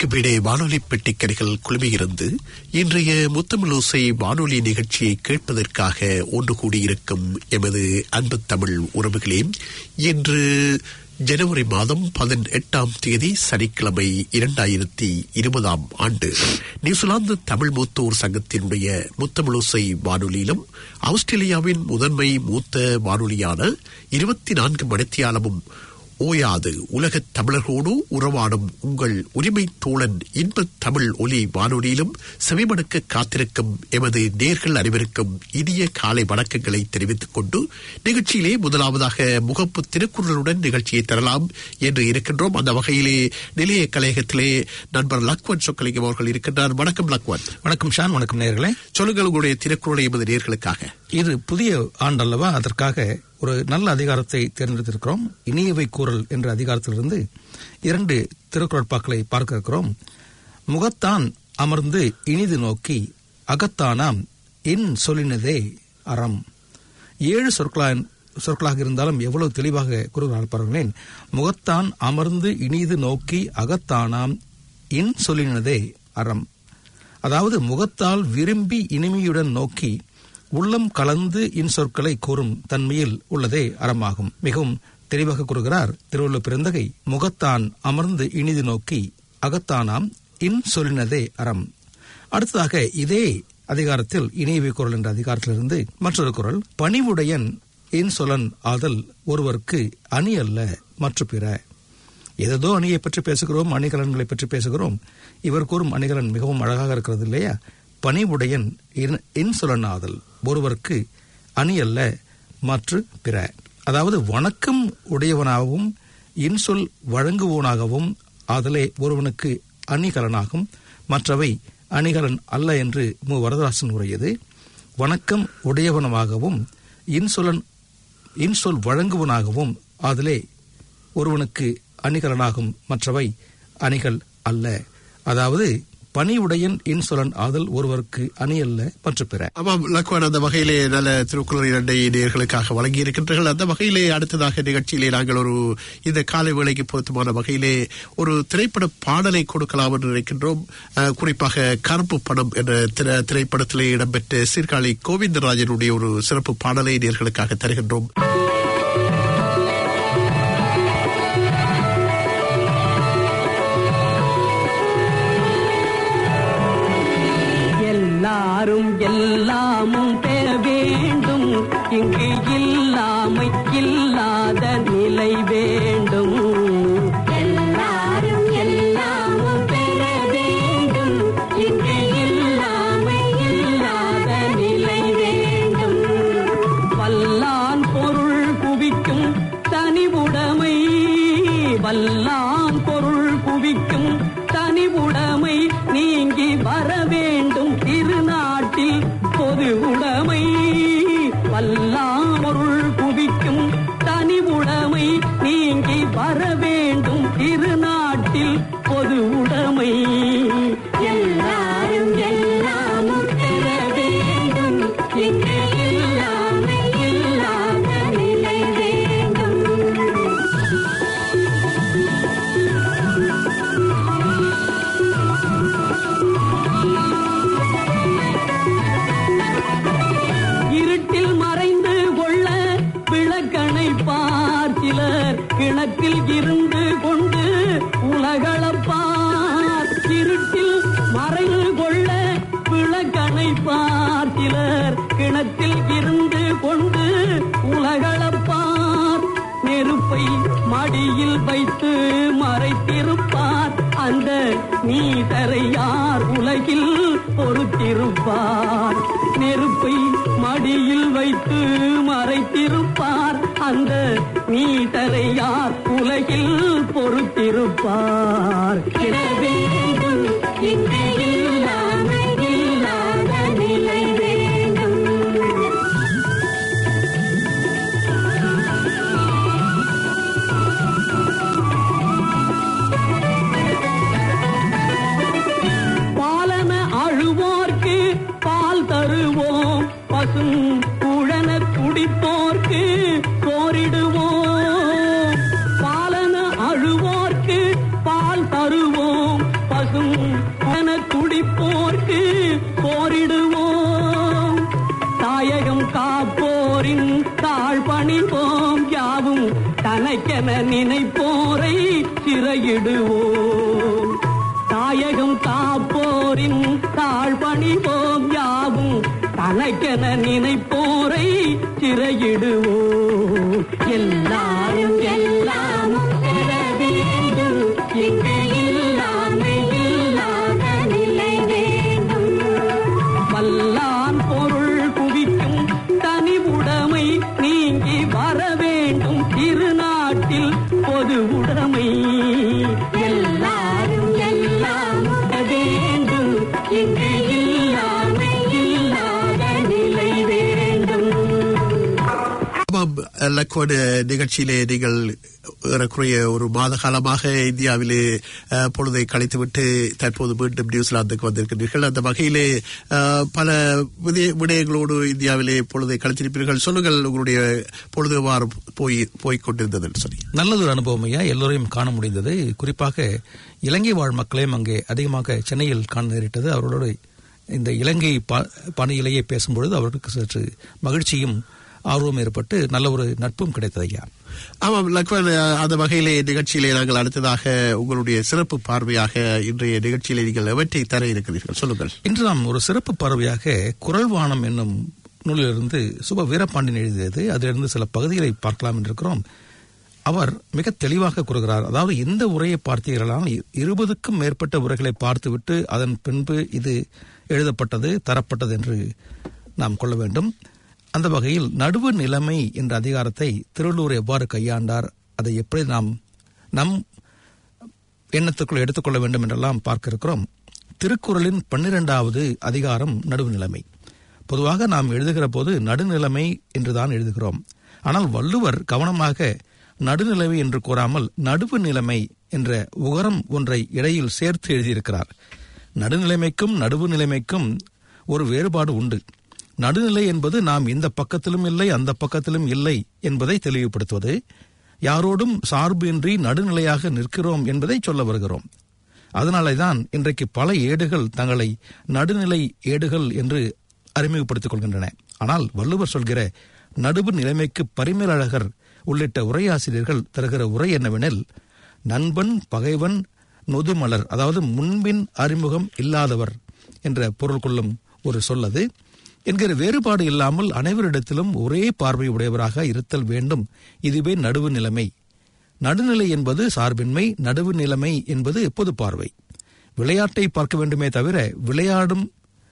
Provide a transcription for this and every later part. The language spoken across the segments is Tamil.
திரைக்கு விடே வானொலி பெட்டிக்கரைகள் குழுமியிருந்து இன்றைய முத்தமிழோசை வானொலி நிகழ்ச்சியை கேட்பதற்காக ஒன்று கூடியிருக்கும் எமது அன்பு தமிழ் உறவுகளே இன்று ஜனவரி மாதம் பதினெட்டாம் தேதி சனிக்கிழமை இரண்டாயிரத்தி இருபதாம் ஆண்டு நியூசிலாந்து தமிழ் மூத்தோர் சங்கத்தினுடைய முத்தமிழோசை வானொலியிலும் ஆஸ்திரேலியாவின் முதன்மை மூத்த வானொலியான இருபத்தி நான்கு மணித்தியாலமும் ஓயாது உலகத் தமிழர்களோடு உறவாடும் உங்கள் உரிமை தோழன் இன்பத் தமிழ் ஒலி வானொலியிலும் செவிமடுக்க காத்திருக்கும் எமது நேர்கள் அனைவருக்கும் இனிய காலை வணக்கங்களை தெரிவித்துக் கொண்டு நிகழ்ச்சியிலே முதலாவதாக முகப்பு திருக்குறளுடன் நிகழ்ச்சியை தரலாம் என்று இருக்கின்றோம் அந்த வகையிலே நிலைய கலையகத்திலே நண்பர் லக்வன் சொக்கலிங்கம் அவர்கள் இருக்கின்றார் வணக்கம் லக்வன் வணக்கம் ஷான் வணக்கம் நேர்களே சொல்லுங்கள் உங்களுடைய திருக்குறளை எமது நேர்களுக்காக இது புதிய ஆண்டல்லவா அதற்காக ஒரு நல்ல அதிகாரத்தை தேர்ந்தெடுத்திருக்கிறோம் இனியவை கூறல் என்ற அதிகாரத்திலிருந்து இரண்டு திருக்குறட்பாக்களை பார்க்க இருக்கிறோம் முகத்தான் அமர்ந்து இனிது நோக்கி அகத்தானாம் இன் சொல்லினதே அறம் ஏழு சொற்களா சொற்களாக இருந்தாலும் எவ்வளவு தெளிவாக கூறுகிறார் பாருங்களேன் முகத்தான் அமர்ந்து இனிது நோக்கி அகத்தானாம் இன் சொல்லினதே அறம் அதாவது முகத்தால் விரும்பி இனிமையுடன் நோக்கி உள்ளம் கலந்து இன்சொற்களை கூறும் தன்மையில் உள்ளதே அறமாகும் மிகவும் தெளிவாக கூறுகிறார் திருவள்ளுவர் பிறந்தகை முகத்தான் அமர்ந்து இனிது நோக்கி அகத்தானாம் இன் சொல்லினதே அறம் அடுத்ததாக இதே அதிகாரத்தில் இனியவை குரல் என்ற அதிகாரத்திலிருந்து மற்றொரு குரல் பணிவுடையன் இன் சொல்லன் ஆதல் ஒருவருக்கு அணி அல்ல மற்ற பிற ஏதோ அணியை பற்றி பேசுகிறோம் அணிகலன்களை பற்றி பேசுகிறோம் இவர் கூறும் அணிகலன் மிகவும் அழகாக இருக்கிறது இல்லையா பணிவுடையன் இன்சொலன் ஆதல் ஒருவருக்கு அணி அல்ல மற்ற பிற அதாவது வணக்கம் உடையவனாகவும் இன்சொல் வழங்குவோனாகவும் ஆதலே ஒருவனுக்கு அணிகலனாகும் மற்றவை அணிகலன் அல்ல என்று மு வரதராசன் உரையது வணக்கம் உடையவனமாகவும் இன்சொலன் இன்சொல் வழங்குவனாகவும் ஆதலே ஒருவனுக்கு அணிகலனாகும் மற்றவை அணிகள் அல்ல அதாவது பணிவுடையன் இன்சொலன் ஆதல் ஒருவருக்கு அணி அல்ல மற்ற பிற ஆமாம் லக்வான் அந்த வகையிலே நல்ல திருக்குறள் இரண்டை நேர்களுக்காக வழங்கி இருக்கின்றீர்கள் அந்த வகையிலே அடுத்ததாக நிகழ்ச்சியிலே நாங்கள் ஒரு இந்த காலை வேளைக்கு பொருத்தமான வகையிலே ஒரு திரைப்பட பாடலை கொடுக்கலாம் என்று நினைக்கின்றோம் குறிப்பாக கருப்பு படம் என்ற திரை திரைப்படத்திலே இடம்பெற்ற சீர்காழி கோவிந்தராஜனுடைய ஒரு சிறப்பு பாடலை நேர்களுக்காக தருகின்றோம் எல்லாரும் எல்லாமும் பெற வேண்டும் இங்கு இல்லாமை இல்லாத நிலை வேண்டும் எல்லாரும் எல்லாமும் பெற வேண்டும் இங்கு இல்லாமை இல்லாத நிலை வேண்டும் வல்லான் பொருள் குவிக்கும் தனிவுடைமை வல்லான் பொருள் குவிக்கும் தனிவுடைமை நீங்கி வர வேண்டும் திருநாட்டில் பொது உடைமை வல்லாமருள் குவிக்கும் தனிவுடைமை நீங்கி வர வேண்டும் திருநாட்டில் பொது உடைமை எல்லாரும் எல்லாமும் பெற வேண்டும் இங்கு இல்லாமை இல்லாத நிலை வேண்டும் இருட்டில் மறைந்து கொள்ள விளக்கணை பார்த்திலர் கிணற்றில் இருந்து கொண்டு உலகளப்பார் இருட்டில் மறைந்து கொள்ள விளக்கணை பார்த்திலர் கிணற்றில் இருந்து கொண்டு உலகளப்பார் நெருப்பை மடியில் வைத்து மறைத்திருப்பார் அந்த நீதரை யார் உலகில் பொறுத்திருப்பார் நெருப்பை மடியில் வைத்து மறைத்திருப்பார் அந்த நீதரை யார் உலகில் பொறுத்திருப்பார் என வேண்டும் இங்கு இல்லாமை இல்லாத நிலை வேண்டும் பாலன அழுவோர்க்கு பால் தருவோம் பசும் குழன குடிப்போர்க்கு கோரிடுவோம் பாலன அழுவோர்க்கு பால் தருவோம் பசும் என துடிப்போர்க்கு போரிடுவோம் தாயகம் காப்போரின் தாழ் பணிவோம் யாவும் தனக்கென நினைப்போரை சிறையிடுவோம் தாயகம் காப்போரின் தாழ் பணிவோம் யாவும் தனக்கென நினைப்போரை சிறையிடுவோம் எல்லாரும் எல்லாமும் பெற வேண்டும் இங்கு இல்லாமை இல்லாத நிலை வேண்டும் வல்லான் பொருள் குவிக்கும் தனி உடைமை நீங்கி வர வேண்டும் திருநாட்டில் பொது உடைமை எல்லாரும் எல்லாம் வேண்டும் இங்கு இல்லாமை இல்லாத நிலை வேண்டும் ஆமாம் லக்வன் நிகழ்ச்சியிலே நீங்கள் ஏறக்குறைய ஒரு மாத காலமாக இந்தியாவிலே அஹ், பொழுதை கழித்துவிட்டு தற்போது மீண்டும் நியூசிலாந்துக்கு வந்திருக்கின்றீர்கள் அந்த வகையிலே அஹ், பல விதய- விடயங்களோடு இந்தியாவிலே பொழுதை கழித்திருப்பீர்கள் சொல்லுங்கள் உங்களுடைய பொழுது எவ்வாறு போய் போய்க் கொண்டிருந்ததுன்னு சொல்லி நல்லதொரு அனுபவம் ஐயா எல்லோரையும் காண முடிந்தது குறிப்பாக இலங்கை வாழ் மக்களையும் அங்கே அதிகமாக சென்னையில் காண நேரிட்டது அவர்களோடு இந்த இலங்கை பா- பணியிலேயே பேசும்பொழுது அவர்களுக்கு சற்று மகிழ்ச்சியும் ஆர்வம் ஏற்பட்டு நல்ல ஒரு நட்பும் கிடைத்தது ஐயா ஆமாம் லக்வன் அஹ், அந்த வகையிலே நிகழ்ச்சியிலே நாங்கள் அடுத்ததாக உங்களுடைய சிறப்பு பார்வையாக இன்றைய நிகழ்ச்சியிலே நீங்கள் எவற்றை தர இருக்கிறீர்கள் சொல்லுங்கள் இன்று நாம் ஒரு சிறப்பு பார்வையாக குரல்வானம் என்னும் நூலிலிருந்து சுப வீரபாண்டியன் எழுதியது அதிலிருந்து சில பகுதிகளை பார்க்கலாம் என்றிருக்கிறோம் அவர் மிக தெளிவாக கூறுகிறார் அதாவது இந்த உரையை பார்த்தீர்களால் இ- இருபதுக்கும் மேற்பட்ட உரைகளை பார்த்துவிட்டு அதன் பின்பு இது எழுதப்பட்டது தரப்பட்டது என்று நாம் கொள்ள வேண்டும் அந்த வகையில் நடுவு நிலைமை என்ற அதிகாரத்தை திருவள்ளுவர் எவ்வாறு கையாண்டார் அதை எப்படி நாம் நம் எண்ணத்துக்குள் எடுத்துக்கொள்ள வேண்டும் என்றெல்லாம் பார்க்க இருக்கிறோம் திருக்குறளின் பன்னிரெண்டாவது அதிகாரம் நடுவு நிலைமை பொதுவாக நாம் எழுதுகிற போது நடுநிலைமை என்றுதான் எழுதுகிறோம் ஆனால் வள்ளுவர் கவனமாக நடுநிலைமை என்று கூறாமல் நடுவு நிலைமை என்ற உகரம் ஒன்றை இடையில் சேர்த்து எழுதியிருக்கிறார் நடுநிலைமைக்கும் நடுவு நிலைமைக்கும் ஒரு வேறுபாடு உண்டு நடுநிலை என்பது நாம் இந்த பக்கத்திலும் இல்லை அந்த பக்கத்திலும் இல்லை என்பதை தெளிவுபடுத்துவது யாரோடும் சார்பின்றி நடுநிலையாக நிற்கிறோம் என்பதை சொல்ல வருகிறோம் அதனாலே தான் இன்றைக்கு பல ஏடுகள் தங்களை நடுநிலை ஏடுகள் என்று அறிமுகப்படுத்திக் கொள்கின்றன ஆனால் வள்ளுவர் சொல்கிற நடுவு நிலைமைக்கு பரிமேலழகர் உள்ளிட்ட உரையாசிரியர்கள் தருகிற உரை என்னவெனில் நண்பன் பகைவன் நொதுமலர் அதாவது முன்பின் அறிமுகம் இல்லாதவர் என்ற பொருள் கொள்ளும் ஒரு சொல்லது என்கிற வேறுபாடு இல்லாமல் அனைவரிடத்திலும் ஒரே பார்வை உடையவராக இருத்தல் வேண்டும் இதுவே நடுவு நிலைமை நடுநிலை என்பது சார்பின்மை நடுவு நிலைமை என்பது பொது பார்வை விளையாட்டை பார்க்க வேண்டுமே தவிர விளையாடும்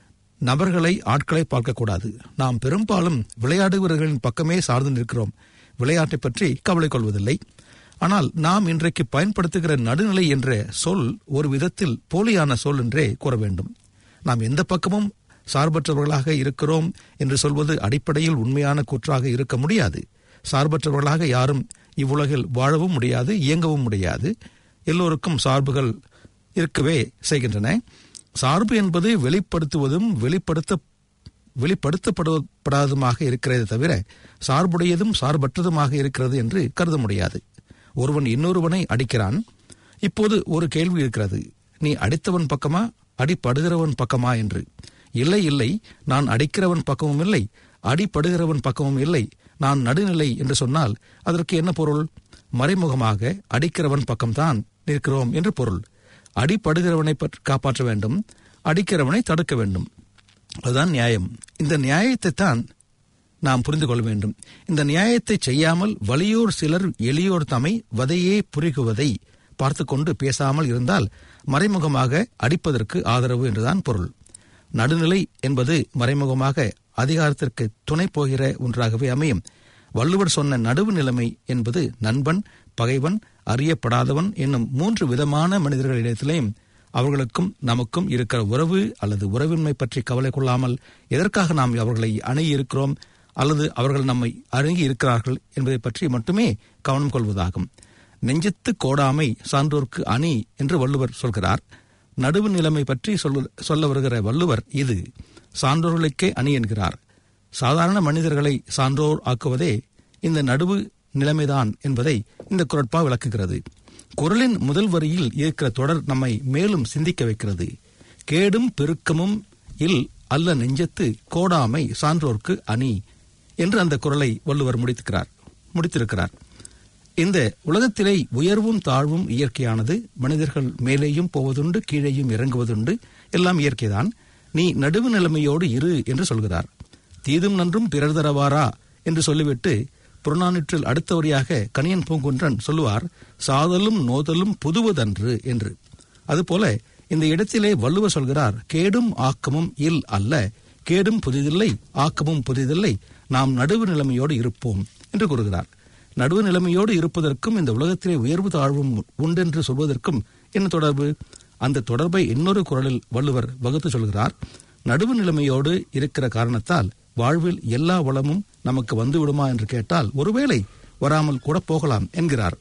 நபர்களை ஆட்களை பார்க்கக்கூடாது நாம் பெரும்பாலும் விளையாடுபவர்களின் பக்கமே சார்ந்து நிற்கிறோம் விளையாட்டை பற்றி கவலை கொள்வதில்லை ஆனால் நாம் இன்றைக்கு பயன்படுத்துகிற நடுநிலை என்ற சொல் ஒரு விதத்தில் போலியான சொல் என்றே கூற வேண்டும் நாம் எந்த பக்கமும் சார்பற்றவர்களாக இருக்கிறோம் என்று சொல்வது அடிப்படையில் உண்மையான கூற்றாக இருக்க முடியாது சார்பற்றவர்களாக யாரும் இவ்வுலகில் வாழவும் முடியாது இயங்கவும் முடியாது எல்லோருக்கும் சார்புகள் இருக்கவே செய்கின்றன சார்பு என்பது வெளிப்படுத்துவதும் வெளிப்படுத்த வெளிப்படுத்தப்படுவதாக இருக்கிறதே தவிர சார்புடையதும் சார்பற்றதுமாக இருக்கிறது என்று கருத முடியாது ஒருவன் இன்னொருவனை அடிக்கிறான் இப்போது ஒரு கேள்வி இருக்கிறது நீ அடித்தவன் பக்கமா அடிப்படுகிறவன் பக்கமா என்று இல்லை இல்லை நான் அடிக்கிறவன் பக்கமும் இல்லை அடிப்படுகிறவன் பக்கமும் இல்லை நான் நடுநிலை என்று சொன்னால் அதற்கு என்ன பொருள் மறைமுகமாக அடிக்கிறவன் பக்கம்தான் நிற்கிறோம் என்று பொருள் அடிப்படுகிறவனை பற்- காப்பாற்ற வேண்டும் அடிக்கிறவனை தடுக்க வேண்டும் அதுதான் நியாயம் இந்த நியாயத்தை தான் நாம் புரிந்து கொள்ள வேண்டும் இந்த நியாயத்தை செய்யாமல் வலியோர் சிலர் எளியோர் தமை வதையே புரிகுவதை பார்த்து கொண்டு பேசாமல் இருந்தால் மறைமுகமாக அடிப்பதற்கு ஆதரவு என்றுதான் பொருள் நடுநிலை என்பது மறைமுகமாக அதிகாரத்திற்கு துணை போகிற ஒன்றாகவே அமையும் வள்ளுவர் சொன்ன நடுவு நிலைமை என்பது நண்பன் பகைவன் அறியப்படாதவன் என்னும் மூன்று விதமான மனிதர்களிடத்திலேயும் அவர்களுக்கும் நமக்கும் இருக்கிற உறவு அல்லது உறவின்மை பற்றி கவலை கொள்ளாமல் எதற்காக நாம் அவர்களை அணுகி இருக்கிறோம் அல்லது அவர்கள் நம்மை அணுகி இருக்கிறார்கள் என்பதை பற்றி மட்டுமே கவனம் கொள்வதாகும் நெஞ்சத்து கோடாமை சான்றோர்க்கு அணி என்று வள்ளுவர் சொல்கிறார் நடுவு நிலைமை பற்றி சொல்ல சொல்ல வருகிற வள்ளுவர் இது சான்றோர்களுக்கே அணி என்கிறார் சாதாரண மனிதர்களை சான்றோர் ஆக்குவதே இந்த நடுவு நிலைமைதான் என்பதை இந்த குரட்பா விளக்குகிறது குரலின் முதல் வரியில் இருக்கிற தொடர் நம்மை மேலும் சிந்திக்க வைக்கிறது கேடும் பெருக்கமும் இல் அல்ல நெஞ்சத்து கோடாமை சான்றோர்க்கு அணி என்று அந்த குரலை வள்ளுவர் முடித்திருக்கிறார் முடித்திருக்கிறார் இந்த உலகத்திலே உயர்வும் தாழ்வும் இயற்கையானது மனிதர்கள் மேலேயும் போவதுண்டு கீழேயும் இறங்குவதுண்டு எல்லாம் இயற்கைதான் நீ நடுவு நிலைமையோடு இரு என்று சொல்கிறார் தீதும் நன்றும் பிறர் தரவாரா என்று சொல்லிவிட்டு புறநானூற்றில் அடுத்த வரியாக கணியன் பூங்குன்றன் சொல்லுவார் சாதலும் நோதலும் புதுவதன்று என்று அதுபோல இந்த இடத்திலே வள்ளுவர் சொல்கிறார் கேடும் ஆக்கமும் இல் அல்ல கேடும் புதிதில்லை ஆக்கமும் புதிதில்லை நாம் நடுவு நிலைமையோடு இருப்போம் என்று கூறுகிறார் நடுவு நிலைமையோடு இருப்பதற்கும் இந்த உலகத்திலே உயர்வு தாழ்வும் உண்டென்று சொல்வதற்கும் என்ன தொடர்பு அந்த தொடர்பை இன்னொரு குரலில் வள்ளுவர் வகுத்து சொல்கிறார் நடுவு நிலைமையோடு இருக்கிற காரணத்தால் வாழ்வில் எல்லா வளமும் நமக்கு வந்து விடுமா என்று கேட்டால் ஒருவேளை வராமல் கூட போகலாம் என்கிறார்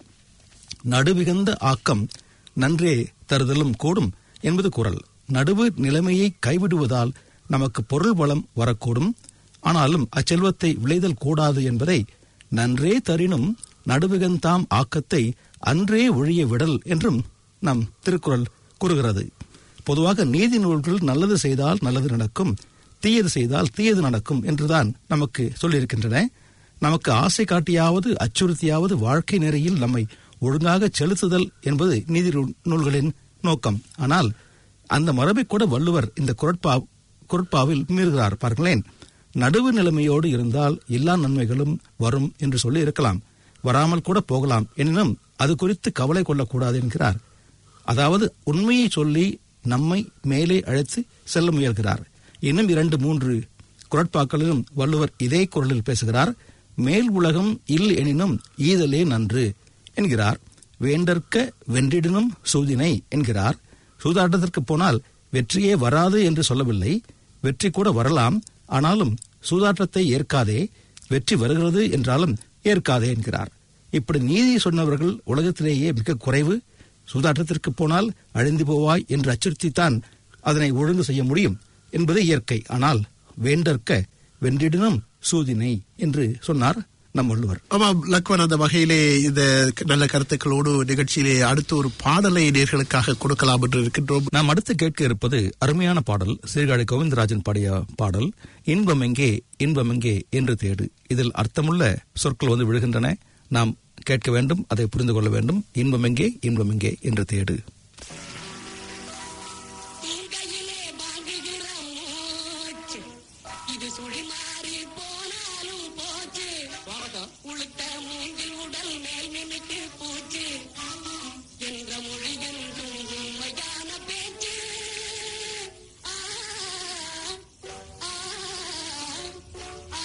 நடுவிகந்த ஆக்கம் நன்றே தருதலும் கூடும் என்பது குரல் நடுவு நிலைமையை கைவிடுவதால் நமக்கு பொருள் வளம் வரக்கூடும் ஆனாலும் அச்செல்வத்தை விளைதல் கூடாது என்பதை நன்றே தரினும் நடுவிகந்தாம் ஆக்கத்தை அன்றே ஒழிய விடல் என்றும் நம் திருக்குறள் கூறுகிறது பொதுவாக நீதி நூல்கள் நல்லது செய்தால் நல்லது நடக்கும் தீயது செய்தால் தீயது நடக்கும் என்றுதான் நமக்கு சொல்லியிருக்கின்றன நமக்கு ஆசை காட்டியாவது அச்சுறுத்தியாவது வாழ்க்கை நெறியில் நம்மை ஒழுங்காக செலுத்துதல் என்பது நீதி நூ- நூல்களின் நோக்கம் ஆனால் அந்த மரபை கூட வள்ளுவர் இந்த குரட்பா குரட்பாவில் மீறுகிறார் பாருங்களேன் நடுவு நிலைமையோடு இருந்தால் எல்லா நன்மைகளும் வரும் என்று சொல்லி இருக்கலாம் வராமல் கூட போகலாம் எனினும் அது குறித்து கவலை கொள்ளக்கூடாது என்கிறார் அதாவது உண்மையை சொல்லி நம்மை மேலே அழைத்து செல்ல முயல்கிறார் இன்னும் இரண்டு மூன்று குரட்பாக்களிலும் வள்ளுவர் இதே குரலில் பேசுகிறார் மேல் உலகம் இல் எனினும் ஈதலே நன்று என்கிறார் வேண்டற்க வென்றிடினும் சூதினை என்கிறார் சூதாட்டத்திற்கு போனால் வெற்றியே வராது என்று சொல்லவில்லை வெற்றி கூட வரலாம் ஆனாலும் சூதாட்டத்தை ஏற்காதே வெற்றி வருகிறது என்றாலும் ஏற்காதே என்கிறார் இப்படி நீதி சொன்னவர்கள் உலகத்திலேயே மிக குறைவு சூதாட்டத்திற்கு போனால் அழிந்து போவாய் என்று அச்சுறுத்தித்தான் அதனை ஒழுங்கு செய்ய முடியும் என்பது இயற்கை ஆனால் வேண்டற்க வென்றிடினும் சூதினை என்று சொன்னார் நம் வள்ளுவர் ஆமாம் லக்வன் அந்த வகையிலே இந்த நல்ல கருத்துக்களோடு நிகழ்ச்சியிலே அடுத்து ஒரு பாடலை நேர்களுக்காக கொடுக்கலாம் என்று இருக்கின்றோம் நாம் அடுத்து கேட்க இருப்பது அருமையான பாடல் சீர்காழி கோவிந்தராஜன் பாடிய பாடல் இன்பம் எங்கே இன்பம் எங்கே என்று தேடு இதில் அர்த்தமுள்ள சொற்கள் வந்து விழுகின்றன நாம் கேட்க வேண்டும் அதை புரிந்து கொள்ள வேண்டும் இன்பம் எங்கே இன்பம் எங்கே என்று தேடு கையிலே வாங்குகிற மூச்சு இது சுழி மாறி போனாலும் போச்சு உளுத்த மூங்கில் உடல் மேல் நிமிட்டு பூச்சு என்ற மொழி என்றும் உண்மையான பேச்சு ஆ, ஆ, ஆ, ஆ.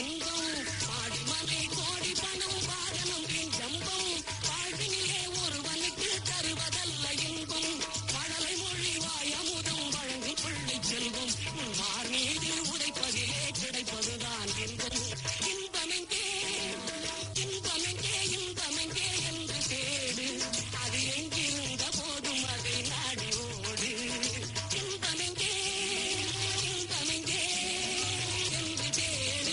இன்பம் மாடி மனை கோடி பணம் வாகனம் வீண் ஜம்பம் வாழ்வினிலே ஒருவனுக்கு தருவதல்ல இன்பம் மழலை மொழி வாய் அமுதம் வழங்கு பிள்ளை செல்வம் மார் மீது உடைப்பதிலே கிடைப்பதுதான் இன்பம் இன்பமெங்கே இன்பமெங்கே இன்பமெங்கே என்று தேடு அது எங்கிருந்த போதும் அதை நாடி ஓடு இன்பமெங்கே இன்பமெங்கே என்று தேடு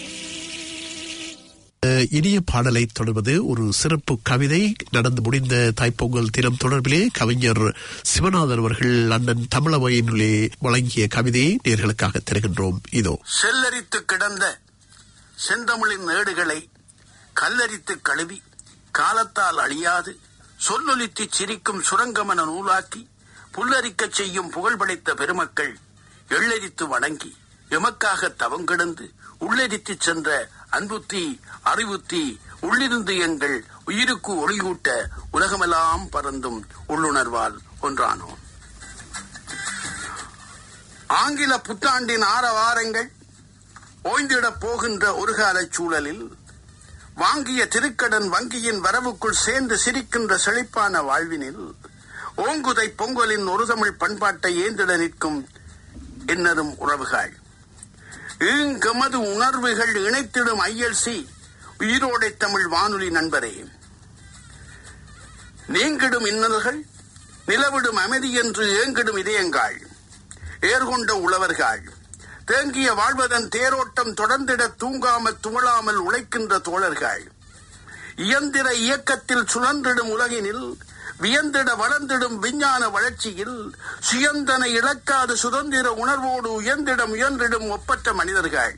அஹ், இனிய பாடலை தொடர்வது ஒரு சிறப்பு கவிதை நடந்து முடிந்த தைப்பொங்கல் தினம் தொடர்பிலே கவிஞர் சிவநாதன் அவர்கள் லண்டன் தமிழவையினுள்ளே வழங்கிய கவிதையை நேர்களுக்காக தருகின்றோம் இதோ செல்லரித்து கிடந்த செந்தமிழின் ஏடுகளை கல்லரித்து கழுவி காலத்தால் அழியாது சொல்லொலித்துச் சிரிக்கும் சுரங்கமன நூலாக்கி புல்லரிக்கச் செய்யும் புகழ் படைத்த பெருமக்கள் எள்ளரித்து வணங்கி எமக்காக தவங்கிடந்து உள்ளரித்துச் சென்ற அன்புத்தி அறிவுத்தி உள்ளிருந்து எங்கள் உயிருக்கு ஒளியூட்ட உலகமெல்லாம் பறந்தும் உள்ளுணர்வால் ஒன்றானோம் ஆங்கில புத்தாண்டின் ஆரவாரங்கள் ஓய்ந்திடப் போகின்ற ஒரு காலச் சூழலில் வாங்கிய திருக்கடன் வங்கியின் வரவுக்குள் சேர்ந்து சிரிக்கின்ற செழிப்பான வாழ்வினில் ஓங்குதை பொங்கலின் ஒரு தமிழ் பண்பாட்டை ஏந்திட நிற்கும் என்னதும் உறவுகள் ஈங்கமது உணர்வுகள் இணைத்திடும் ஐஎல்சி உயிரோடை தமிழ் வானொலி நண்பரே நீங்கிடும் இன்னல்கள் நிலவிடும் அமைதி என்று ஏங்கிடும் இதயங்கள் ஏர்கொண்ட உழவர்கள் தேங்கிய வாழ்வதன் தேரோட்டம் தொடர்ந்திட தூங்காமல் துவளாமல் உழைக்கின்ற தோழர்கள் இயந்திர இயக்கத்தில் சுழன்றிடும் உலகினில் வியந்திட வளர்ந்திடும் விஞ்ஞான வளர்ச்சியில் சுயந்தன இழக்காது சுதந்திர உணர்வோடு உயர்ந்திட முயன்றிடும் ஒப்பற்ற மனிதர்கள்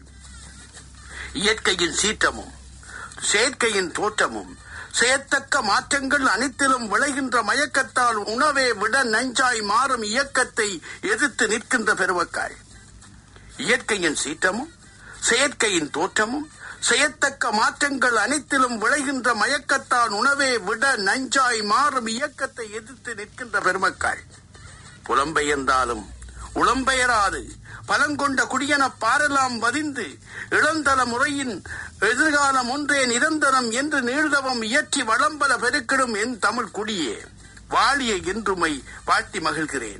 இயற்கையின் சீற்றமும் செயற்கையின் தோற்றமும் செயத்தக்க மாற்றங்கள் அனைத்திலும் விளைகின்ற மயக்கத்தால் உணவே விட நஞ்சாய் மாறும் இயக்கத்தை எதிர்த்து நிற்கின்ற பெருமக்கள் இயற்கையின் சீற்றமும் செயற்கையின் தோற்றமும் செயத்தக்க மாற்றங்கள் அனைத்திலும் விளைகின்ற மயக்கத்தால் உணவே விட நஞ்சாய் மாறும் இயக்கத்தை எதிர்த்து நிற்கின்ற பெருமக்கள் புலம்பெயர்ந்தாலும் உளம்பெயராது பலங்கொண்ட குடியென பாரலாம் வதிந்து இளந்தல முறையின் எதிர்காலம் ஒன்றே நிரந்தரம் என்று நீழ்தவம் இயற்றி வளம்பல பெருக்கிடும் என் தமிழ் குடியே வாழிய என்றுமை வாழ்த்தி மகிழ்கிறேன்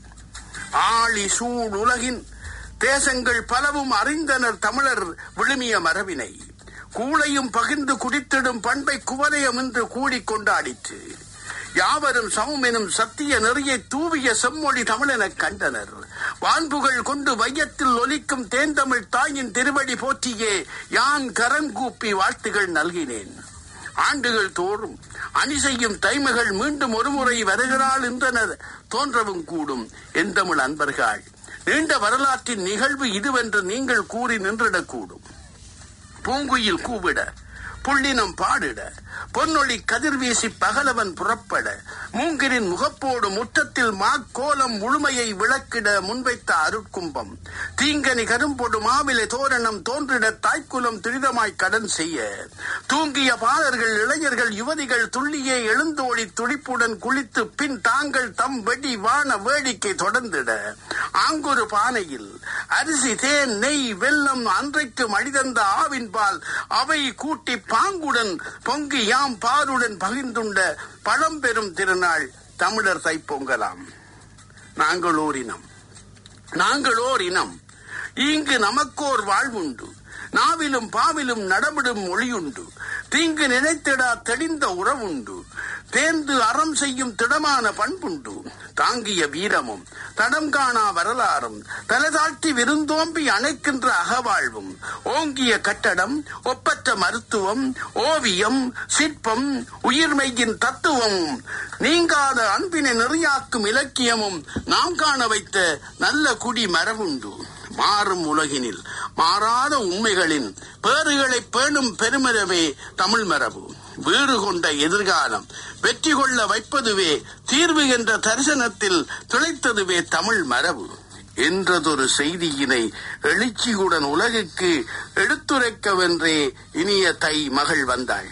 ஆழி சூழ் உலகின் தேசங்கள் பலவும் அறிந்தனர் தமிழர் விழுமிய மரபினை கூளையும் பகிர்ந்து குடித்திடும் பண்பை குவலயம் என்று கூடிக் கொண்டாடிற்று யாவரும் சமம் எனும் சத்திய நெறியை தூவிய செம்மொழி தமிழெனக் கண்டனர் வான்புகள் கொண்டு வையத்தில் ஒலிக்கும் தேந்தமிழ் தாயின் திருவடி போற்றியே யான் கரங்கூப்பி வாழ்த்துகள் நல்கினேன் ஆண்டுகள் தோறும் அணி செய்யும் தைமைகள் மீண்டும் ஒருமுறை வருகிறாள் என்றனர் தோன்றவும் கூடும் எந்தமிழ் அன்பர்கள் நீண்ட வரலாற்றின் நிகழ்வு இதுவென்று நீங்கள் கூறி நின்றிடக்கூடும் பூங்குயில் கூவிட புள்ளினம் பாடிட பொன்னொழி கதிர்வீசி பகலவன் புறப்பட மூங்கிரின் முகப்போடு முற்றத்தில் மாக்கோலம் முழுமையை விளக்கிட முன்வைத்த அருட்கும்பம் தீங்கனி கரும்பொடு மாவிலை தோரணம் தோன்றிட தாய்க்குலம் துரிதமாய் கடன் செய்ய தூங்கிய பாலர்கள் இளைஞர்கள் யுவதிகள் துள்ளியே எழுந்தோடி துடிப்புடன் குளித்து பின் தாங்கள் தம் வெடி வான வேடிக்கை தொடர்ந்திட ஆங்கொரு பானையில் அரிசி தேன் நெய் வெல்லம் அன்றைக்கு மடிதந்த ஆவின் பால் அவை கூட்டி பாங்குடன் பொங்கி யாம் பாருடன் பகிர்ந்துண்ட பழம்பெரும் திருநாள் தமிழர் தைப்பொங்கலாம் நாங்கள் ஓர் இனம் நாங்கள் ஓர் இனம் இங்கு நமக்கோர் வாழ்வுண்டு நாவிலும் பாவிலும் நடமிடும் மொழியுண்டு தீங்கு நினைத்திடா தெளிந்த உறவுண்டு தேர்ந்து அறம் செய்யும் திடமான பண்புண்டு தாங்கிய வீரமும் தடம் காணா வரலாறும் தலதாழ்த்தி விருந்தோம்பி அணைக்கின்ற அகவாழ்வும் ஓங்கிய கட்டடம் ஒப்பற்ற மருத்துவம் ஓவியம் சிற்பம் உயிர்மெய்யின் தத்துவமும் நீங்காத அன்பினை நெறியாக்கும் இலக்கியமும் நாம் காண வைத்த நல்ல குடி மரபுண்டு மாறும் உலகினில் மாறாத உண்மைகளின் பேறுகளை பேணும் பெருமரவே தமிழ் மரபு வீறு கொண்ட எதிர்காலம் வெற்றி கொள்ள வைப்பதுவே தீர்வு என்ற தரிசனத்தில் துளைத்ததுவே தமிழ் மரபு என்றதொரு செய்தியினை எழுச்சியுடன் உலகுக்கு எடுத்துரைக்கவென்றே இனிய தை மகள் வந்தாள்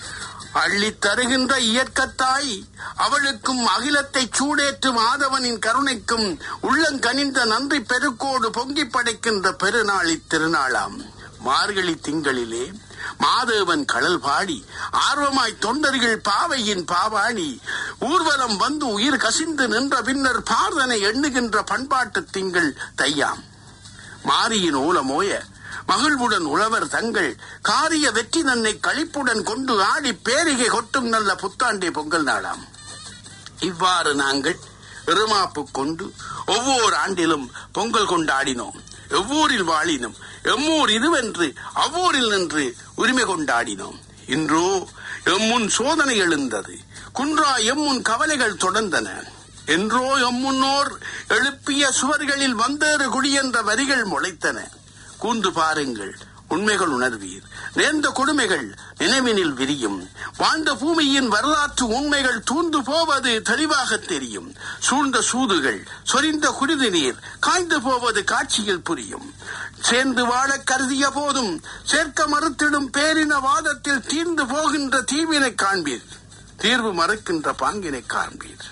அள்ளித் தருகின்ற இயற்கத்தாய் அவளுக்கும் அகிலத்தை சூடேற்றும் ஆதவனின் கருணைக்கும் உள்ளங்கனிந்த நன்றி பெருக்கோடு பொங்கி படைக்கின்ற பெருநாள் இத்திருநாளாம் மார்கழி திங்களிலே மாதேவன் கடல் பாடி ஆர்வமாய் தொண்டர்கள் பாவையின் பாவாணி ஊர்வலம் வந்து உயிர் கசிந்து நின்ற பின்னர் பார்தனை எண்ணுகின்ற பண்பாட்டு திங்கள் தையாம் மாரியின் ஓலமோய மகிழ்வுடன் உழவர் தங்கள் காரிய வெற்றி நன்னை களிப்புடன் கொண்டு ஆடி பேரிகை கொட்டும் நல்ல புத்தாண்டே பொங்கல் நாளாம் இவ்வாறு நாங்கள் இருமாப்பு கொண்டு ஒவ்வொரு ஆண்டிலும் பொங்கல் கொண்டாடினோம் எவ்வூரில் வாழினோம் எம்மூர் இதுவென்று அவ்வூரில் நின்று உரிமை கொண்டாடினோம் இன்றோ எம்முன் சோதனை எழுந்தது குன்றா எம்முன் கவலைகள் தொடர்ந்தன என்றோ எம்முன்னோர் எழுப்பிய சுவர்களில் வந்தேறு குடி என்ற வரிகள் முளைத்தன கூந்து பாருங்கள் உண்மைகள் உணர்வீர் நேர்ந்த கொடுமைகள் நினைவினில் விரியும் வாழ்ந்த பூமியின் வரலாற்று உண்மைகள் தூந்து போவது தெளிவாக தெரியும் சூழ்ந்த சூதுகள் சொரிந்த குருதி நீர் காய்ந்து போவது காட்சியில் புரியும் சேர்ந்து வாழ கருதிய போதும் சேர்க்க மறுத்திடும் பேரின வாதத்தில் தீர்ந்து போகின்ற தீவினை காண்பீர் தீர்வு மறுக்கின்ற பாங்கினை காண்பீர்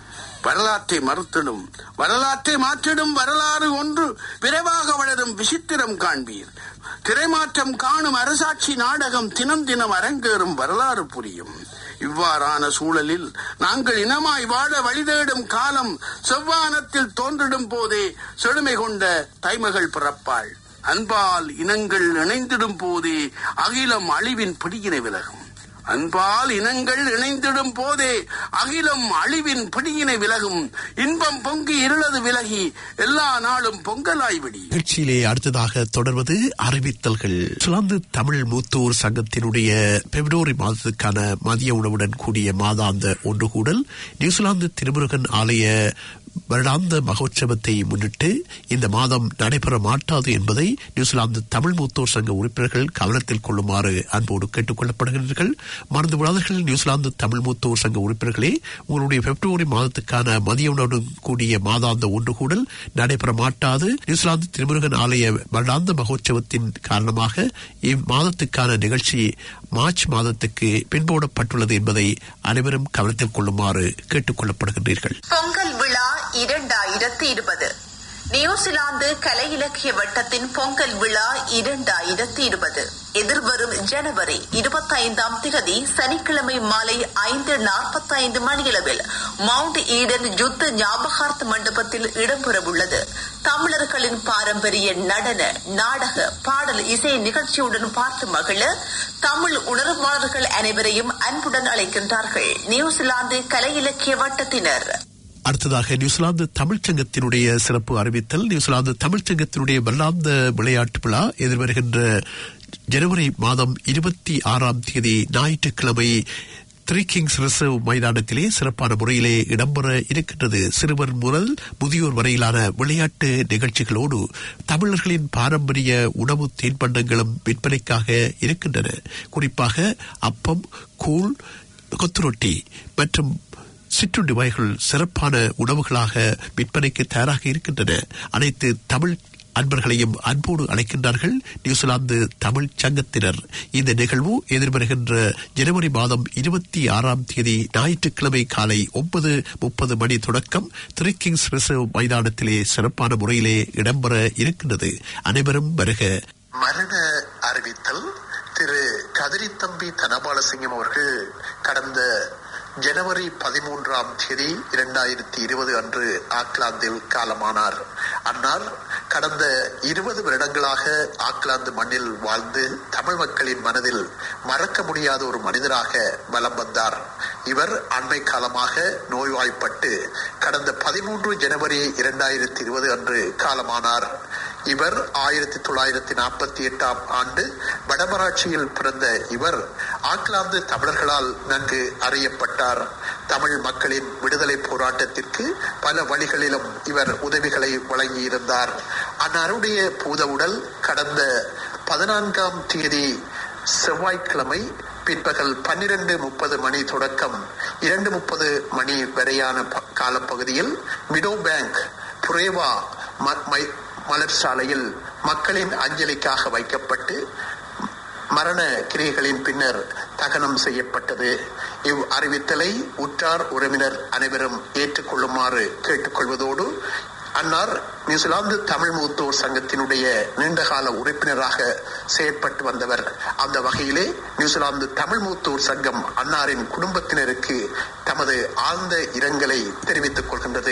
வரலாற்றை மறுத்திடும் வரலாற்றை மாற்றிடும் வரலாறு ஒன்று விரைவாக வளரும் விசித்திரம் காண்பீர் திரைமாற்றம் காணும் அரசாட்சி நாடகம் தினம் தினம் அரங்கேறும் வரலாறு புரியும் இவ்வாறான சூழலில் நாங்கள் இனமாய் வாழ வழிதேடும் காலம் செவ்வானத்தில் தோன்றிடும் போதே செழுமை கொண்ட தைமகள் பிறப்பாள் அன்பால் இனங்கள் இணைந்திடும் போதே அகிலம் அழிவின் பிடியினை விலகும் அன்பால் இனங்கள் இணைந்திடும் போதே அகிலம் அழிவின் பிடியினை விலகும் இன்பம் பொங்கி இருளது விலகி எல்லா நாளும் பொங்கலாய் விடி நிகழ்ச்சியிலே அடுத்ததாக தொடர்வது அறிவித்தல்கள் சுலாந்து தமிழ் மூத்தோர் சங்கத்தினுடைய பிப்ரவரி மாதத்துக்கான மதிய உணவுடன் கூடிய மாதாந்த ஒன்றுகூடல் நியூசிலாந்து திருமுருகன் ஆலய வருடாந்த மகோற்சவத்தை முன்னிட்டு இந்த மாதம் நடைபெற மாட்டாது என்பதை நியூசிலாந்து தமிழ் மூத்தோர் சங்க உறுப்பினர்கள் கவனத்தில் கொள்ளுமாறு அன்போடு கேட்டுக் கொள்ளப்படுகிறார்கள் மறந்து விடாதீர்கள் நியூசிலாந்து தமிழ் மூத்தோர் சங்க உறுப்பினர்களே உங்களுடைய பிப்ரவரி மாதத்துக்கான மதிய உணவுடன் கூடிய மாதாந்த ஒன்றுகூடல் நடைபெற மாட்டாது நியூசிலாந்து திருமுருகன் ஆலய வருடாந்த மகோற்சவத்தின் காரணமாக இம்மாதத்துக்கான நிகழ்ச்சி மார்ச் மாதத்துக்கு பின்போடப்பட்டுள்ளது என்பதை அனைவரும் கவனத்தில் கொள்ளுமாறு கேட்டுக் கொள்ளப்படுகின்றீர்கள் பொங்கல் விழா இரண்டாயிரத்தி இருபது நியூசிலாந்து கலை இலக்கிய வட்டத்தின் பொங்கல் விழா இரண்டாயிரத்தி இருபது எதிர்வரும் ஜனவரி இருபத்தைந்தாம் திகதி சனிக்கிழமை மாலை ஐந்து நாற்பத்தைந்து மணியளவில் மவுண்ட் ஈடன் யுத்த ஞாபகார்த்த மண்டபத்தில் இடம்பெறவுள்ளது தமிழர்களின் பாரம்பரிய நடன நாடக பாடல் இசை நிகழ்ச்சியுடன் பார்த்து மகிழ தமிழ் உணர்வாளர்கள் அனைவரையும் அன்புடன் அழைக்கின்றார்கள் நியூசிலாந்து கலை இலக்கிய வட்டத்தினர் அடுத்ததாக நியூசிலாந்து தமிழ்ச்சங்கத்தினுடைய சிறப்பு அறிவித்தல் நியூசிலாந்து தமிழ்ச்சங்கத்தினுடைய வருடாந்த விளையாட்டு விழா எதிர்வருகின்ற ஜனவரி மாதம் இருபத்தி ஆறாம் தேதி ஞாயிற்றுக்கிழமை த்ரீ கிங்ஸ் ரிசர்வ் மைதானத்திலே சிறப்பான முறையிலே இடம்பெற இருக்கின்றது சிறுவர் முதல் முதியோர் வரையிலான விளையாட்டு நிகழ்ச்சிகளோடு தமிழர்களின் பாரம்பரிய உணவு தின்பண்டங்களும் விற்பனைக்காக இருக்கின்றன குறிப்பாக அப்பம் கூழ் கொத்துரொட்டி மற்றும் சிற்றுண்டி வகைகள் சிறப்பான உணவுகளாக விற்பனைக்கு தயாராக இருக்கின்றன அனைத்து தமிழ் அன்பர்களையும் அன்போடு அழைக்கின்றார்கள் நியூசிலாந்து தமிழ் சங்கத்தினர் இந்த நிகழ்வு எதிர்வருகின்ற ஜனவரி மாதம் இருபத்தி ஆறாம் தேதி ஞாயிற்றுக்கிழமை காலை ஒன்பது முப்பது மணி தொடக்கம் த்ரீ கிங்ஸ் ரிசர்வ் மைதானத்திலே சிறப்பான முறையிலே இடம்பெற இருக்கின்றது அனைவரும் வருக மரண அறிவித்தல் திரு கதிரித்தம்பி தனபாலசிங்கம் அவர்கள் கடந்த ஜனவரி பதிமூன்றாம் தேதி இரண்டாயிரத்தி இருபது அன்று ஆக்லாந்தில் காலமானார் அன்னார் கடந்த இருபது வருடங்களாக ஆக்லாந்து மண்ணில் வாழ்ந்து தமிழ் மக்களின் மனதில் மறக்க முடியாத ஒரு மனிதராக வலம் வந்தார் இவர் அண்மை காலமாக நோய்வாய்ப்பட்டு கடந்த பதிமூன்று ஜனவரி இரண்டாயிரத்தி இருபது அன்று காலமானார் இவர் ஆயிரத்தி தொள்ளாயிரத்தி நாற்பத்தி எட்டாம் ஆண்டு வடமராட்சியில் பிறந்த இவர் ஆக்லாந்து தமிழர்களால் நன்கு அறியப்பட்டார் தமிழ் மக்களின் விடுதலை போராட்டத்திற்கு பல வழிகளிலும் இவர் உதவிகளை வழங்கியிருந்தார் அன்னாருடைய பூத உடல் கடந்த பதினான்காம் தேதி செவ்வாய்க்கிழமை பிற்பகல் பன்னிரண்டு முப்பது மணி தொடக்கம் இரண்டு முப்பது மணி வரையான ப- காலப்பகுதியில் மிடோ பேங்க் புரேவா ம- மை- மலர் சாலையில் மக்களின் அஞ்சலிக்காக வைக்கப்பட்டு மரண கிரியைகளின் பின்னர் தகனம் செய்யப்பட்டது இவ் அறிவித்தலை உற்றார் உறவினர் அனைவரும் ஏற்றுக்கொள்ளுமாறு கேட்டுக்கொள்வதோடு அன்னார் நியூசிலாந்து தமிழ் மூத்தோர் சங்கத்தினுடைய நீண்டகால உறுப்பினராக செயற்பட்டு வந்தவர் அந்த வகையிலே நியூசிலாந்து தமிழ் மூத்தோர் சங்கம் அன்னாரின் குடும்பத்தினருக்கு தமது ஆழ்ந்த இரங்கலை தெரிவித்துக் கொள்கின்றது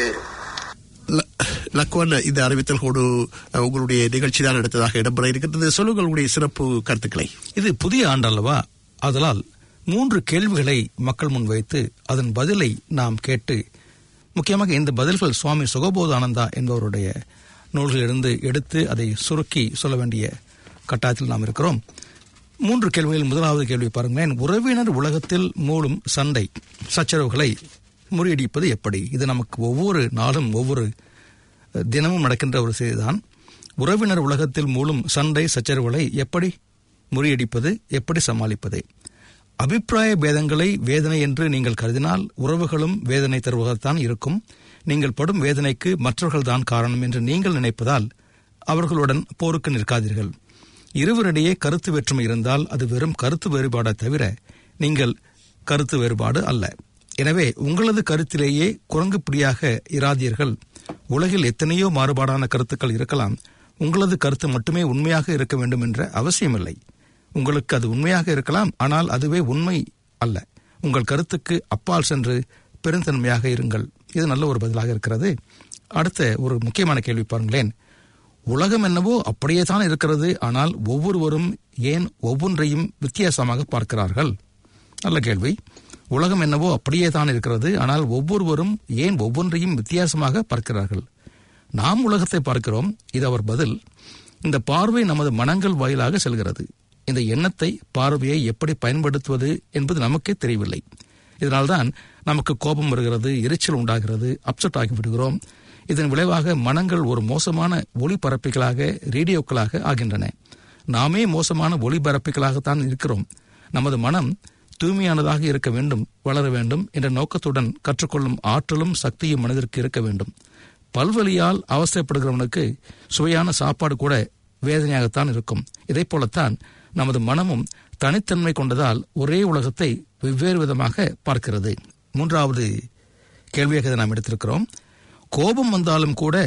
ல- லக்வன் இந்த அறிவித்தல்கோடு அஹ், உங்களுடைய நிகழ்ச்சி தான் எடுத்ததாக இடம்பெற இருக்கின்றது சொல்லுங்கள் உங்களுடைய சிறப்பு கருத்துக்களை இது புதிய ஆண்டு அல்லவா ஆதலால் மூன்று கேள்விகளை மக்கள் முன் வைத்து அதன் பதிலை நாம் கேட்டு முக்கியமாக இந்த பதில்கள் சுவாமி சுகபோதானந்தா என்பவருடைய நூல்களிலிருந்து எடுத்து அதை சுருக்கி சொல்ல வேண்டிய கட்டாயத்தில் நாம் இருக்கிறோம் மூன்று கேள்விகள் முதலாவது கேள்வி பாருங்களேன் உறவினர் உலகத்தில் மூலம் சண்டை சச்சரவுகளை முறியடிப்பது எப்படி இது நமக்கு ஒவ்வொரு நாளும் ஒவ்வொரு அஹ், தினமும் நடக்கின்ற ஒரு செய்திதான் உறவினர் உலகத்தில் மூலம் சண்டை சச்சரவுகளை எப்படி முறியடிப்பது எப்படி சமாளிப்பது அபிப்பிராய பேதங்களை வேதனை என்று நீங்கள் கருதினால் உறவுகளும் வேதனை தருவதால்தான் இருக்கும் நீங்கள் படும் வேதனைக்கு மற்றவர்கள்தான் காரணம் என்று நீங்கள் நினைப்பதால் அவர்களுடன் போருக்கு நிற்காதீர்கள் இருவரிடையே கருத்து வேற்றுமை இருந்தால் அது வெறும் கருத்து வேறுபாடை தவிர நீங்கள் கருத்து வேறுபாடு அல்ல எனவே உங்களது கருத்திலேயே குரங்குப்பிடியாக இராதீர்கள் உலகில் எத்தனையோ மாறுபாடான கருத்துக்கள் இருக்கலாம் உங்களது கருத்து மட்டுமே உண்மையாக இருக்க வேண்டும் என்ற அவசியமில்லை உங்களுக்கு அது உண்மையாக இருக்கலாம் ஆனால் அதுவே உண்மை அல்ல உங்கள் கருத்துக்கு அப்பால் சென்று பெருந்தன்மையாக இருங்கள் இது நல்ல ஒரு பதிலாக இருக்கிறது அடுத்த ஒரு முக்கியமான கேள்வி பாருங்களேன் உலகம் என்னவோ அப்படியே தான் இருக்கிறது ஆனால் ஒவ்வொருவரும் ஏன் ஒவ்வொன்றையும் வித்தியாசமாக பார்க்கிறார்கள் நல்ல கேள்வி உலகம் என்னவோ அப்படியே தான் இருக்கிறது ஆனால் ஒவ்வொருவரும் ஏன் ஒவ்வொன்றையும் வித்தியாசமாக பார்க்கிறார்கள் நாம் உலகத்தை பார்க்கிறோம் இது அவர் பதில் இந்த பார்வை நமது மனங்கள் வாயிலாக செல்கிறது இந்த எண்ணத்தை பார்வையை எப்படி பயன்படுத்துவது என்பது நமக்கே தெரியவில்லை இதனால்தான் நமக்கு கோபம் வருகிறது எரிச்சல் உண்டாகிறது அப்செட் ஆகிவிடுகிறோம் இதன் விளைவாக மனங்கள் ஒரு மோசமான ஒளிபரப்பிகளாக ரேடியோக்களாக ஆகின்றன நாமே மோசமான ஒளிபரப்பிகளாகத்தான் இருக்கிறோம் நமது மனம் தூய்மையானதாக இருக்க வேண்டும் வளர வேண்டும் என்ற நோக்கத்துடன் கற்றுக்கொள்ளும் ஆற்றலும் சக்தியும் மனதிற்கு இருக்க வேண்டும் பல்வலியால் அவசரப்படுகிறவனுக்கு சுவையான சாப்பாடு கூட வேதனையாகத்தான் இருக்கும் இதைப் போலத்தான் நமது மனமும் தனித்தன்மை கொண்டதால் ஒரே உலகத்தை வெவ்வேறு விதமாக பார்க்கிறது மூன்றாவது கேள்வியாக இதை நாம் எடுத்திருக்கிறோம் கோபம் வந்தாலும் கூட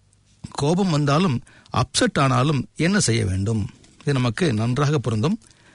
கோபம் வந்தாலும் அப்செட் ஆனாலும் என்ன செய்ய வேண்டும் இது நமக்கு நன்றாக பொருந்தும்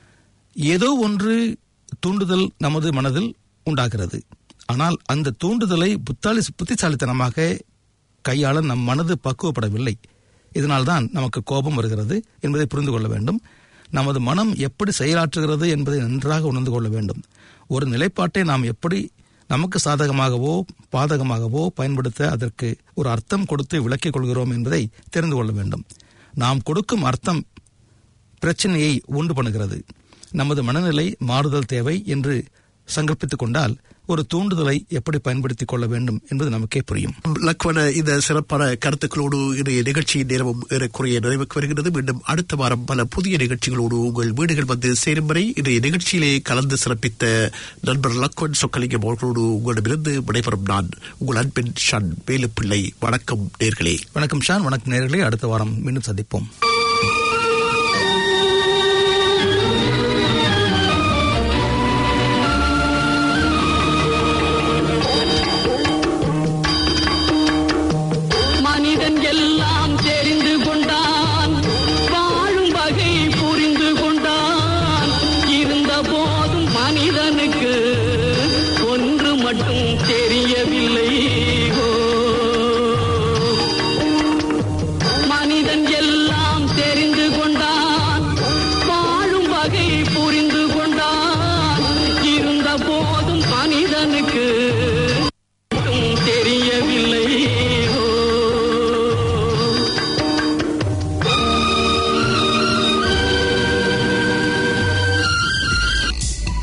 ஏதோ ஒன்று தூண்டுதல் நமது மனதில் உண்டாகிறது ஆனால் அந்த தூண்டுதலை புத்தாலி புத்திசாலித்தனமாக கையாள நம் மனது பக்குவப்படவில்லை இதனால்தான் நமக்கு கோபம் வருகிறது என்பதை புரிந்து கொள்ள வேண்டும் நமது மனம் எப்படி செயலாற்றுகிறது என்பதை நன்றாக உணர்ந்து கொள்ள வேண்டும் ஒரு நிலைப்பாட்டை நாம் எப்படி நமக்கு சாதகமாகவோ பாதகமாகவோ பயன்படுத்த அதற்கு ஒரு அர்த்தம் கொடுத்து விளக்கிக் கொள்கிறோம் என்பதை தெரிந்து கொள்ள வேண்டும் நாம் கொடுக்கும் அர்த்தம் பிரச்சனையை உண்டு பண்ணுகிறது நமது மனநிலை மாறுதல் தேவை என்று சங்கல்பித்துக் கொண்டால் ஒரு தூண்டுதலை எப்படி பயன்படுத்திக் கொள்ள வேண்டும் என்பது நமக்கே புரியும் லக்வன இந்த சிறப்பான கருத்துக்களோடு இன்றைய நிகழ்ச்சியின் நேரமும் ஏறக்குறைய நிறைவுக்கு வருகிறது மீண்டும் அடுத்த வாரம் பல புதிய நிகழ்ச்சிகளோடு உங்கள் வீடுகள் வந்து சேரும் வரை இன்றைய நிகழ்ச்சியிலே கலந்து சிறப்பித்த நண்பர் லக்வன் சொக்கலிங்கம் அவர்களோடு உங்களிடமிருந்து விடைபெறும் நான் உங்கள் அன்பின் ஷன் வேலுப்பிள்ளை வணக்கம் நேர்களே வணக்கம் ஷான் வணக்கம் நேர்களே அடுத்த வாரம் மீண்டும் சந்திப்போம்